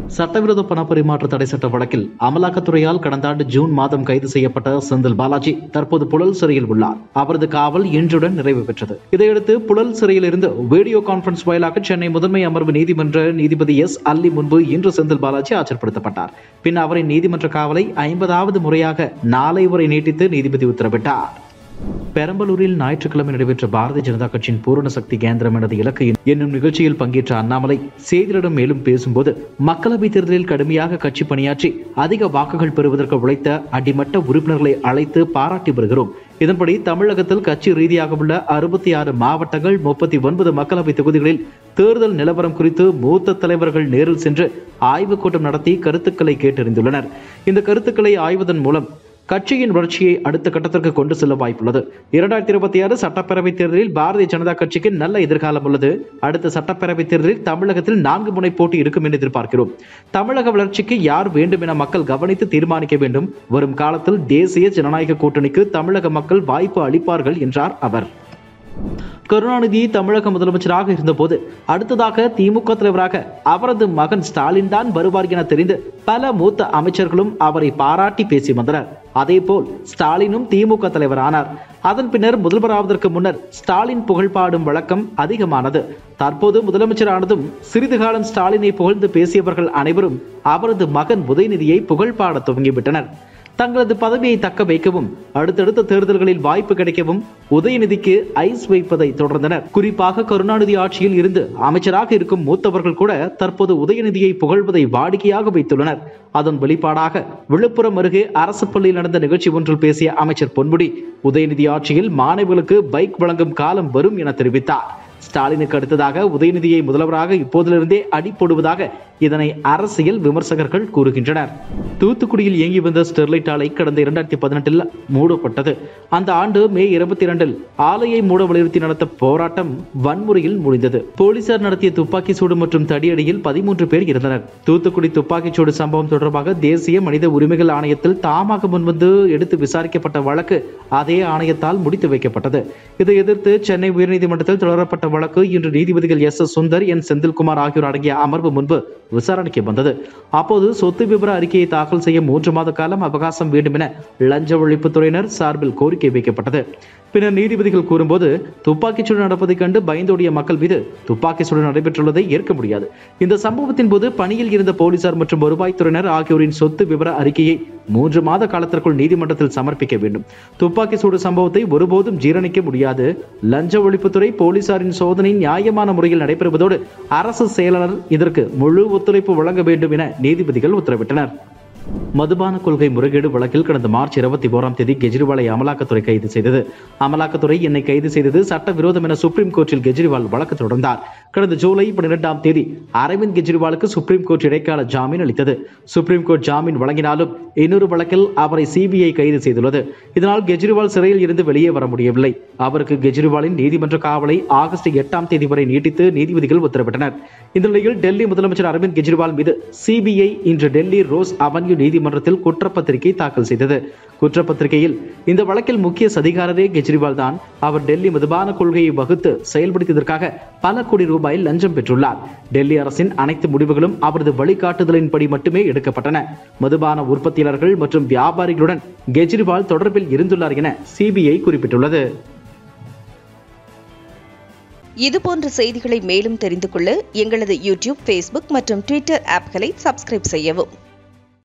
சட்டவிரோத பணப்பரிமாற்ற தடை சட்ட வழக்கில் அமலாக்கத்துறையால் கடந்த ஆண்டு ஜூன் மாதம் கைது செய்யப்பட்ட செந்தில் பாலாஜி தற்போது புழல் சிறையில் உள்ளார் அவரது காவல் இன்றுடன் நிறைவு பெற்றது இதையடுத்து புழல் சிறையில் இருந்து வீடியோ கான்பரன்ஸ் வாயிலாக சென்னை முதன்மை அமர்வு நீதிமன்ற நீதிபதி எஸ் அல்லி முன்பு இன்று செந்தில் பாலாஜி ஆஜர்படுத்தப்பட்டார் பின் அவரின் நீதிமன்ற காவலை ஐம்பதாவது முறையாக நாளை வரை நீட்டித்து நீதிபதி உத்தரவிட்டார் பெரம்பலூரில் ஞாயிற்றுக்கிழமை நடைபெற்ற பாரதிய ஜனதா கட்சியின் பூரண சக்தி கேந்திரம் எனது இலக்கு என்னும் நிகழ்ச்சியில் பங்கேற்ற அண்ணாமலை செய்தியிடம் மேலும் பேசும்போது மக்களவைத் தேர்தலில் கடுமையாக கட்சி பணியாற்றி அதிக வாக்குகள் பெறுவதற்கு உழைத்த அடிமட்ட உறுப்பினர்களை அழைத்து பாராட்டி வருகிறோம் இதன்படி தமிழகத்தில் கட்சி ரீதியாக உள்ள அறுபத்தி ஆறு மாவட்டங்கள் முப்பத்தி ஒன்பது மக்களவை தொகுதிகளில் தேர்தல் நிலவரம் குறித்து மூத்த தலைவர்கள் நேரில் சென்று ஆய்வுக் கூட்டம் நடத்தி கருத்துக்களை கேட்டறிந்துள்ளனர் இந்த கருத்துக்களை ஆய்வதன் மூலம் கட்சியின் வளர்ச்சியை அடுத்த கட்டத்திற்கு கொண்டு செல்ல வாய்ப்புள்ளது இரண்டாயிரத்தி இருபத்தி ஆறு சட்டப்பேரவைத் தேர்தலில் பாரதிய ஜனதா கட்சிக்கு நல்ல எதிர்காலம் உள்ளது அடுத்த சட்டப்பேரவைத் தேர்தலில் தமிழகத்தில் நான்கு முனை போட்டி இருக்கும் என்று எதிர்பார்க்கிறோம் தமிழக வளர்ச்சிக்கு யார் வேண்டும் என மக்கள் கவனித்து தீர்மானிக்க வேண்டும் வரும் காலத்தில் தேசிய ஜனநாயக கூட்டணிக்கு தமிழக மக்கள் வாய்ப்பு அளிப்பார்கள் என்றார் அவர் கருணாநிதி தமிழக முதலமைச்சராக இருந்தபோது அடுத்ததாக திமுக தலைவராக அவரது மகன் ஸ்டாலின் தான் வருவார் என தெரிந்து பல மூத்த அமைச்சர்களும் அவரை பாராட்டி பேசி வந்தனர் அதேபோல் ஸ்டாலினும் திமுக தலைவரானார் அதன் பின்னர் முதல்வராவதற்கு முன்னர் ஸ்டாலின் புகழ் பாடும் வழக்கம் அதிகமானது தற்போது முதலமைச்சரானதும் சிறிது காலம் ஸ்டாலினை புகழ்ந்து பேசியவர்கள் அனைவரும் அவரது மகன் உதயநிதியை புகழ் பாட துவங்கிவிட்டனர் தங்களது பதவியை தக்க வைக்கவும் அடுத்தடுத்த தேர்தல்களில் வாய்ப்பு கிடைக்கவும் உதயநிதிக்கு ஐஸ் வைப்பதை தொடர்ந்தனர் குறிப்பாக கருணாநிதி ஆட்சியில் இருந்து அமைச்சராக இருக்கும் மூத்தவர்கள் கூட தற்போது உதயநிதியை புகழ்வதை வாடிக்கையாக வைத்துள்ளனர் அதன் வெளிப்பாடாக விழுப்புரம் அருகே அரசு பள்ளியில் நடந்த நிகழ்ச்சி ஒன்றில் பேசிய அமைச்சர் பொன்முடி உதயநிதி ஆட்சியில் மாணவர்களுக்கு பைக் வழங்கும் காலம் வரும் என தெரிவித்தார் ஸ்டாலினுக்கு அடுத்ததாக உதயநிதியை முதல்வராக இப்போதிலிருந்தே அடி போடுவதாக இதனை அரசியல் விமர்சகர்கள் கூறுகின்றனர் தூத்துக்குடியில் இயங்கி வந்த ஸ்டெர்லைட் ஆலை கடந்த இரண்டாயிரத்தி பதினெட்டில் மூடப்பட்டது அந்த ஆண்டு மே இருபத்தி இரண்டில் ஆலையை மூட வலியுறுத்தி நடத்த போராட்டம் வன்முறையில் முடிந்தது போலீசார் நடத்திய துப்பாக்கி சூடு மற்றும் தடியடியில் பதிமூன்று பேர் இருந்தனர் தூத்துக்குடி துப்பாக்கிச் சூடு சம்பவம் தொடர்பாக தேசிய மனித உரிமைகள் ஆணையத்தில் தாமாக முன்வந்து எடுத்து விசாரிக்கப்பட்ட வழக்கு அதே ஆணையத்தால் முடித்து வைக்கப்பட்டது இதை எதிர்த்து சென்னை உயர்நீதிமன்றத்தில் தொடரப்பட்ட வழக்கு இன்று நீதிபதிகள் S S Sundar N Senthilkumar ஆகியோர் அடங்கிய அமர்வு முன்பு விசாரணைக்கு வந்தது அப்போது சொத்து விவர அறிக்கையை தாக்கல் செய்ய மூன்று மாத காலம் அவகாசம் வேண்டும் என லஞ்ச ஒழிப்புத்துறையினர் சார்பில் கோரிக்கை வைக்கப்பட்டது பின்னர் நீதிபதிகள் கூறும்போது துப்பாக்கிச் சூடு நடப்பதைக் கண்டு பயந்தோடிய மக்கள் மீது துப்பாக்கிச் சூடு நடைபெற்றுள்ளதை ஏற்க முடியாது இந்த சம்பவத்தின் போது பணியில் இருந்த போலீசார் மற்றும் வருவாய்த்துறையினர் ஆகியோரின் சொத்து விவர அறிக்கையை மூன்று மாத காலத்திற்குள் நீதிமன்றத்தில் சமர்ப்பிக்க வேண்டும் துப்பாக்கி சூடு சம்பவத்தை ஒருபோதும் ஜீரணிக்க முடியாது லஞ்ச ஒழிப்புத்துறை போலீசாரின் சோதனை நியாயமான முறையில் நடைபெறுவதோடு அரசு செயலாளர் இதற்கு முழு ஒத்துழைப்பு வழங்க வேண்டும் என நீதிபதிகள் உத்தரவிட்டனர் மதுபான கொள்கை முறைகேடு வழக்கில் கடந்த மார்ச் இருபத்தி ஓராம் தேதி கெஜ்ரிவாலை அமலாக்கத்துறை கைது செய்தது அமலாக்கத்துறை என்னை கைது செய்தது சட்டவிரோதம் என சுப்ரீம் கோர்ட்டில் கெஜ்ரிவால் வழக்கு தொடர்ந்தார் கடந்த ஜூலை பன்னிரெண்டாம் தேதி அரவிந்த் கெஜ்ரிவாலுக்கு சுப்ரீம் கோர்ட் இடைக்கால ஜாமீன் அளித்தது சுப்ரீம் கோர்ட் ஜாமீன் வழங்கினாலும் இன்னொரு வழக்கில் அவரை சிபிஐ கைது செய்துள்ளது இதனால் கெஜ்ரிவால் சிறையில் இருந்து வெளியே வர முடியவில்லை அவருக்கு கெஜ்ரிவாலின் நீதிமன்ற காவலை ஆகஸ்ட் எட்டாம் தேதி வரை நீட்டித்து நீதிபதிகள் உத்தரவிட்டனர் இந்த நிலையில் டெல்லி முதலமைச்சர் அரவிந்த் கெஜ்ரிவால் மீது சிபிஐ இன்று டெல்லி ரோஸ் அவென்யூ நீதிமன்றத்தில் குற்றப்பத்திரிகை தாக்கல் செய்தது குற்றப்பத்திரிகையில் இந்த வழக்கில் முக்கிய சதிகாரரே கெஜ்ரிவால் தான் அவர் டெல்லி மதுபான கொள்கையை வகுத்து செயல்படுத்தியதற்காக பல கோடி ரூபாய் லஞ்சம் பெற்றுள்ளார் டெல்லி அரசின் அனைத்து முடிவுகளும் அவரது வழிகாட்டுதலின்படி மட்டுமே எடுக்கப்பட்டன மதுபான உற்பத்தியாளர்கள் மற்றும் வியாபாரிகளுடன் கெஜ்ரிவால் தொடர்பில் இருந்துள்ளார் என சிபிஐ குறிப்பிட்டுள்ளது இதுபோன்ற செய்திகளை மேலும் தெரிந்து கொள்ள எங்களது யூடியூப் ஃபேஸ்புக் மற்றும் ட்விட்டர் ஆப்களை சப்ஸ்கிரைப் செய்யவும்